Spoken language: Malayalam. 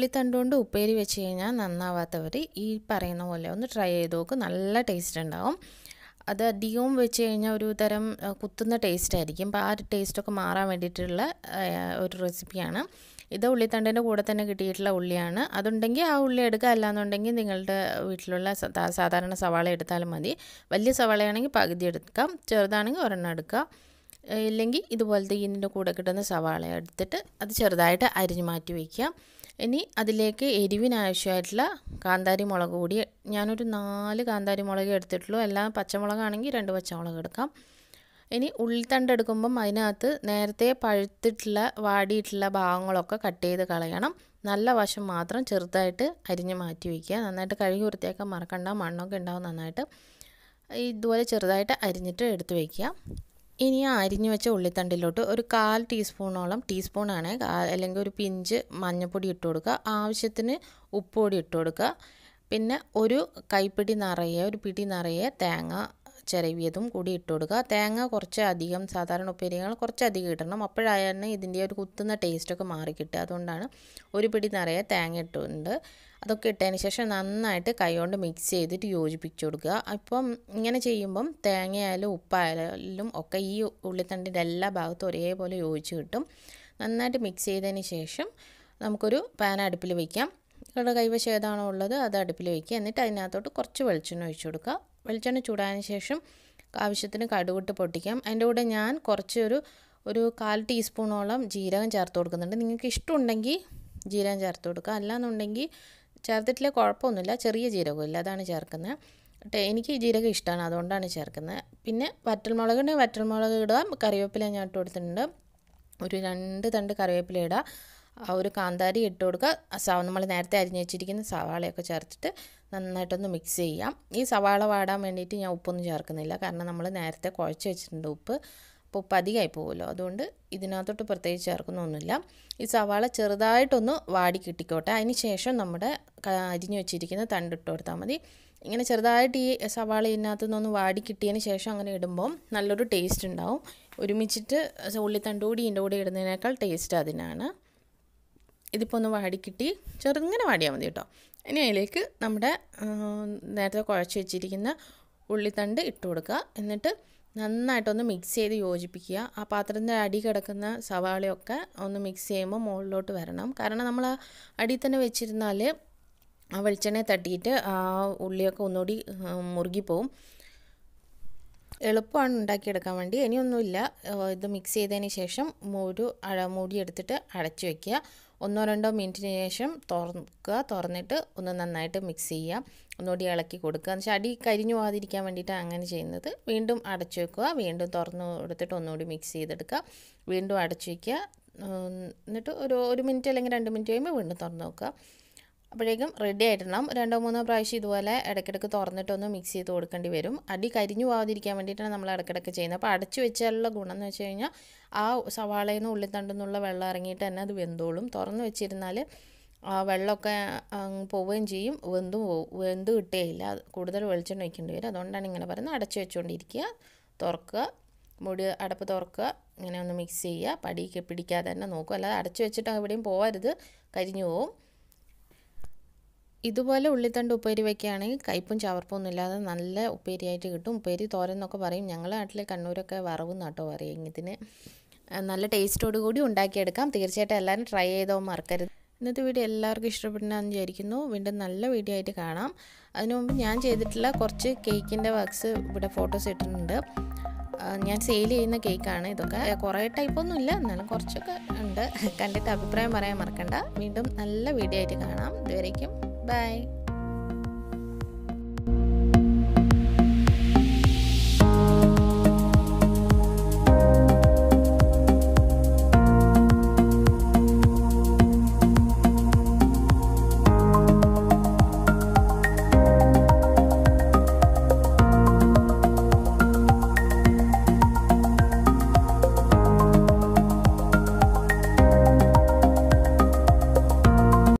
ഉള്ളിത്തണ്ട് കൊണ്ട് ഉപ്പേരി വെച്ച് കഴിഞ്ഞാൽ നന്നാവാത്തവർ ഈ പറയുന്ന പോലെ ഒന്ന് ട്രൈ ചെയ്ത് നോക്ക് നല്ല ടേസ്റ്റ് ഉണ്ടാവും അത് അധികവും വെച്ച് കഴിഞ്ഞാൽ ഒരു തരം ആ, കുത്തുന്ന ടേസ്റ്റ് ആയിരിക്കും അപ്പോൾ ആ ഒരു ടേസ്റ്റൊക്കെ മാറാൻ വേണ്ടിയിട്ടുള്ള ആ, ഒരു റെസിപ്പിയാണ് ഇത് ഉള്ളിത്തണ്ടിൻ്റെ കൂടെ തന്നെ കിട്ടിയിട്ടുള്ള ഉള്ളിയാണ് അതുണ്ടെങ്കിൽ ആ ഉള്ളി എടുക്കുക അല്ലാന്നുണ്ടെങ്കിൽ നിങ്ങളുടെ വീട്ടിലുള്ള സാ- സാധാരണ സവാള എടുത്താലും മതി വലിയ സവാളയാണെങ്കിൽ പകുതി എടുക്കാം ചെറുതാണെങ്കിൽ ഒരെണ്ണം എടുക്കുക ഏഹ് ഇല്ലെങ്കിൽ ഇതുപോലത്തെ ഇതിൻ്റെ കൂടെ കിട്ടുന്ന സവാള എടുത്തിട്ട് അത് ചെറുതായിട്ട് അരിഞ്ഞ് മാറ്റി വയ്ക്കുക ഇനി അതിലേക്ക് എരിവിന് ആവശ്യമായിട്ടുള്ള കാന്താരി മുളക് കൂടി ഞാനൊരു നാല് കാന്താരി മുളക് എടുത്തിട്ടുള്ളൂ എല്ലാം പച്ചമുളകാണെങ്കിൽ രണ്ട് പച്ചമുളക് എടുക്കാം ഇനി ഉള്ളിത്തണ്ട് എടുക്കുമ്പം അതിനകത്ത് നേരത്തെ പഴുത്തിട്ടുള്ള വാടിയിട്ടുള്ള ഭാഗങ്ങളൊക്കെ കട്ട് ചെയ്ത് കളയണം നല്ല വശം മാത്രം ചെറുതായിട്ട് അരിഞ്ഞ് മാറ്റി വയ്ക്കുക നന്നായിട്ട് കഴുകി വൃത്തിയാക്കാൻ മറക്കണ്ട മണ്ണൊക്കെ ഉണ്ടാവും നന്നായിട്ട് ഇതുപോലെ ചെറുതായിട്ട് അരിഞ്ഞിട്ട് എടുത്ത് വയ്ക്കുക ഇനി ആ അരിഞ്ഞു വെച്ച ഉള്ളിത്തണ്ടിലോട്ട് ഒരു കാൽ ടീസ്പൂണോളം ടീസ്പൂണാണ് അല്ലെങ്കിൽ ഒരു പിഞ്ച് മഞ്ഞൾപ്പൊടി ഇട്ട് കൊടുക്കുക ആവശ്യത്തിന് ഉപ്പ് പൊടി ഇട്ട് കൊടുക്കുക പിന്നെ ഒരു കൈപ്പിടി നിറയെ ഒരു പിടി നിറയെ തേങ്ങ ചിരവിയതും കൂടി ഇട്ട് കൊടുക്കുക തേങ്ങ കുറച്ച് അധികം സാധാരണ ഉപ്പേരികൾ കുറച്ച് അധികം ഇടണം അപ്പോഴാണ് ഇതിൻ്റെ ഒരു കുത്തുന്ന ടേസ്റ്റൊക്കെ മാറി കിട്ടുക അതുകൊണ്ടാണ് ഒരു പിടി നിറയെ തേങ്ങ ഇട്ടുണ്ട് അതൊക്കെ ഇട്ടതിന് ശേഷം നന്നായിട്ട് കൈകൊണ്ട് മിക്സ് ചെയ്തിട്ട് യോജിപ്പിച്ച് കൊടുക്കുക അപ്പം ഇങ്ങനെ ചെയ്യുമ്പം തേങ്ങയായാലും ഉപ്പായാലും ഒക്കെ ഈ ഉള്ളിത്തണ്ടിൻ്റെ എല്ലാ ഭാഗത്തും ഒരേപോലെ യോജിച്ച് കിട്ടും നന്നായിട്ട് മിക്സ് ചെയ്തതിന് ശേഷം നമുക്കൊരു പാൻ അടുപ്പിൽ വയ്ക്കാം നിങ്ങളുടെ കൈവശം ഏതാണോ ഉള്ളത് അത് അടുപ്പിൽ വയ്ക്കുക എന്നിട്ട് അതിനകത്തോട്ട് കുറച്ച് വെളിച്ചെണ്ണ ഒഴിച്ചു കൊടുക്കുക വെളിച്ചെണ്ണ ചൂടായതിന് ശേഷം ആവശ്യത്തിന് കടുകിട്ട് പൊട്ടിക്കാം അതിൻ്റെ കൂടെ ഞാൻ കുറച്ച് ഒരു ഒരു കാൽ ടീസ്പൂണോളം ജീരകം ചേർത്ത് കൊടുക്കുന്നുണ്ട് നിങ്ങൾക്ക് ഇഷ്ടമുണ്ടെങ്കിൽ ജീരകം ചേർത്ത് കൊടുക്കുക അല്ലാന്നുണ്ടെങ്കിൽ ചേർത്തിട്ടില്ല കുഴപ്പമൊന്നുമില്ല ചെറിയ ജീരകമില്ല അതാണ് ചേർക്കുന്നത് ട്ടെ എനിക്ക് ഈ ജീരകം ഇഷ്ടമാണ് അതുകൊണ്ടാണ് ചേർക്കുന്നത് പിന്നെ വറ്റൽമുളകുണ്ടെങ്കിൽ വറ്റൽമുളക് ഇടുക കറിവേപ്പില ഞാൻ ഇട്ട് കൊടുത്തിട്ടുണ്ട് ഒരു രണ്ട് തണ്ട് കറിവേപ്പില ഇടുക ആ ഒരു കാന്താരി ഇട്ട് കൊടുക്കുക സവ നമ്മൾ നേരത്തെ അരിഞ്ഞ് വെച്ചിരിക്കുന്ന സവാളയൊക്കെ ചേർത്തിട്ട് നന്നായിട്ടൊന്ന് മിക്സ് ചെയ്യാം ഈ സവാള വാടാൻ വേണ്ടിയിട്ട് ഞാൻ ഉപ്പൊന്നും ചേർക്കുന്നില്ല കാരണം നമ്മൾ നേരത്തെ കുഴച്ച് വെച്ചിട്ടുണ്ട് ഉപ്പ് അപ്പോൾ ഉപ്പ് അധികമായി പോകുമല്ലോ അതുകൊണ്ട് ഇതിനകത്തോട്ട് പ്രത്യേകിച്ച് ചേർക്കുന്നൊന്നുമില്ല ഈ സവാള ചെറുതായിട്ടൊന്ന് വാടി കിട്ടിക്കോട്ടെ അതിന് ശേഷം നമ്മുടെ ക- അരിഞ്ഞ് വെച്ചിരിക്കുന്ന തണ്ടിട്ട് കൊടുത്താൽ മതി ഇങ്ങനെ ചെറുതായിട്ട് ഈ സവാള ഇതിനകത്ത് നിന്നൊന്ന് വാടി കിട്ടിയതിന് ശേഷം അങ്ങനെ ഇടുമ്പം നല്ലൊരു ടേസ്റ്റ് ഉണ്ടാവും ഒരുമിച്ചിട്ട് ഉള്ളിത്തണ്ട് കൂടി ഇതിൻ്റെ കൂടെ ഇടുന്നതിനേക്കാൾ ടേസ്റ്റ് അതിനാണ് ഇതിപ്പോൾ ഒന്ന് വാടിക്കിട്ടി ചെറുങ്ങനെ വാടിയാൽ മതി കേട്ടോ ഇനി അതിലേക്ക് നമ്മുടെ ആ, നേരത്തെ കുഴച്ച് വെച്ചിരിക്കുന്ന ഉള്ളിത്തണ്ട് ഇട്ട് കൊടുക്കുക എന്നിട്ട് നന്നായിട്ടൊന്ന് മിക്സ് ചെയ്ത് യോജിപ്പിക്കുക ആ പാത്രത്തിൻ്റെ അടി കിടക്കുന്ന സവാളയൊക്കെ ഒന്ന് മിക്സ് ചെയ്യുമ്പോൾ മുകളിലോട്ട് വരണം കാരണം നമ്മൾ ആ അടിയിൽ തന്നെ വെച്ചിരുന്നാൽ ആ വെളിച്ചെണ്ണയെ തട്ടിയിട്ട് ആ ഉള്ളിയൊക്കെ ഒന്നുകൂടി ആ, മുറുകിപ്പോവും എളുപ്പമാണ് ഉണ്ടാക്കിയെടുക്കാൻ വേണ്ടി ഇനിയൊന്നുമില്ല ഏഹ് ഇത് മിക്സ് ചെയ്തതിന് ശേഷം ഒരു അഴ മൂടി എടുത്തിട്ട് അടച്ചു വെക്കുക ഒന്നോ രണ്ടോ മിനിറ്റിന് ശേഷം തുറക്കുക തുറന്നിട്ട് ഒന്ന് നന്നായിട്ട് മിക്സ് ചെയ്യുക ഒന്നുകൂടി ഇളക്കി കൊടുക്കുക എന്ന് വെച്ചാൽ അടി കരിഞ്ഞു പോകാതിരിക്കാൻ വേണ്ടിയിട്ടാണ് അങ്ങനെ ചെയ്യുന്നത് വീണ്ടും അടച്ചു വെക്കുക വീണ്ടും തുറന്ന് എടുത്തിട്ട് ഒന്നുകൂടി മിക്സ് ചെയ്തെടുക്കുക വീണ്ടും അടച്ചു വയ്ക്കുക ഉം, എന്നിട്ട് ഒരു ഒരു മിനിറ്റ് അല്ലെങ്കിൽ രണ്ട് മിനിറ്റ് കഴിയുമ്പോൾ വീണ്ടും തുറന്ന് നോക്കുക അപ്പോഴേക്കും റെഡി ആയിട്ടുണ്ടാവും രണ്ടോ മൂന്നോ പ്രാവശ്യം ഇതുപോലെ ഇടയ്ക്കിടയ്ക്ക് തുറന്നിട്ടൊന്ന് മിക്സ് ചെയ്ത് കൊടുക്കേണ്ടി വരും അടി കരിഞ്ഞു പോകാതിരിക്കാൻ വേണ്ടിയിട്ടാണ് നമ്മൾ ഇടയ്ക്കിടയ്ക്ക് ചെയ്യുന്നത് അപ്പോൾ അടച്ചു വെച്ചാലുള്ള ഗുണം എന്ന് വെച്ച് കഴിഞ്ഞാൽ ആ സവാളയിൽ നിന്ന് ഉള്ളിത്തണ്ടിൽ നിന്നുള്ള വെള്ളം ഇറങ്ങിയിട്ട് തന്നെ അത് വെന്തോളും തുറന്ന് വെച്ചിരുന്നാൽ ആ വെള്ളമൊക്കെ അങ്ങ് പോവുകയും ചെയ്യും വെന്തും പോവും വെന്ത് കിട്ടുകയില്ല അത് കൂടുതൽ വെളിച്ചെണ്ണ ഒഴിക്കേണ്ടി വരും അതുകൊണ്ടാണ് ഇങ്ങനെ പറയുന്നത് അടച്ചു വെച്ചുകൊണ്ടിരിക്കുക തുറക്കുക മുടി അടപ്പ് തുറക്കുക ഇങ്ങനെ ഒന്ന് മിക്സ് ചെയ്യുക പടിയൊക്കെ പിടിക്കാതെ തന്നെ നോക്കുക അല്ലാതെ അടച്ചു വെച്ചിട്ട് എവിടെയും പോകരുത് കരിഞ്ഞു പോവും ഇതുപോലെ ഉള്ളിത്തണ്ട് ഉപ്പേരി വയ്ക്കുകയാണെങ്കിൽ കയ്പും ചവർപ്പൊന്നും ഇല്ലാതെ നല്ല ഉപ്പേരിയായിട്ട് കിട്ടും ഉപ്പേരി തോരൻ എന്നൊക്കെ പറയും ഞങ്ങളുടെ നാട്ടിൽ കണ്ണൂരൊക്കെ വറവ് നാട്ടോ പറയും ഇതിന് ആ, നല്ല ടേസ്റ്റോട് കൂടി ഉണ്ടാക്കിയെടുക്കാം തീർച്ചയായിട്ടും എല്ലാവരും ട്രൈ ചെയ്തോ മറക്കരുത് ഇന്നത്തെ വീഡിയോ എല്ലാവർക്കും ഇഷ്ടപ്പെടുന്നതെന്ന് വിചാരിക്കുന്നു വീണ്ടും നല്ല വീഡിയോ ആയിട്ട് കാണാം അതിനു മുമ്പ് ഞാൻ ചെയ്തിട്ടുള്ള കുറച്ച് കേക്കിൻ്റെ വർക്ക്സ് ഇവിടെ ഫോട്ടോസ് ഇട്ടിട്ടുണ്ട് ആ, ഞാൻ സെയിൽ ചെയ്യുന്ന കേക്കാണ് ഇതൊക്കെ കുറേ ടൈപ്പൊന്നും ഇല്ല എന്നാലും കുറച്ചൊക്കെ ഉണ്ട് കണ്ടിട്ട് അഭിപ്രായം പറയാൻ മറക്കണ്ട വീണ്ടും നല്ല വീഡിയോ ആയിട്ട് കാണാം ഇതുവരേക്കും ബൈ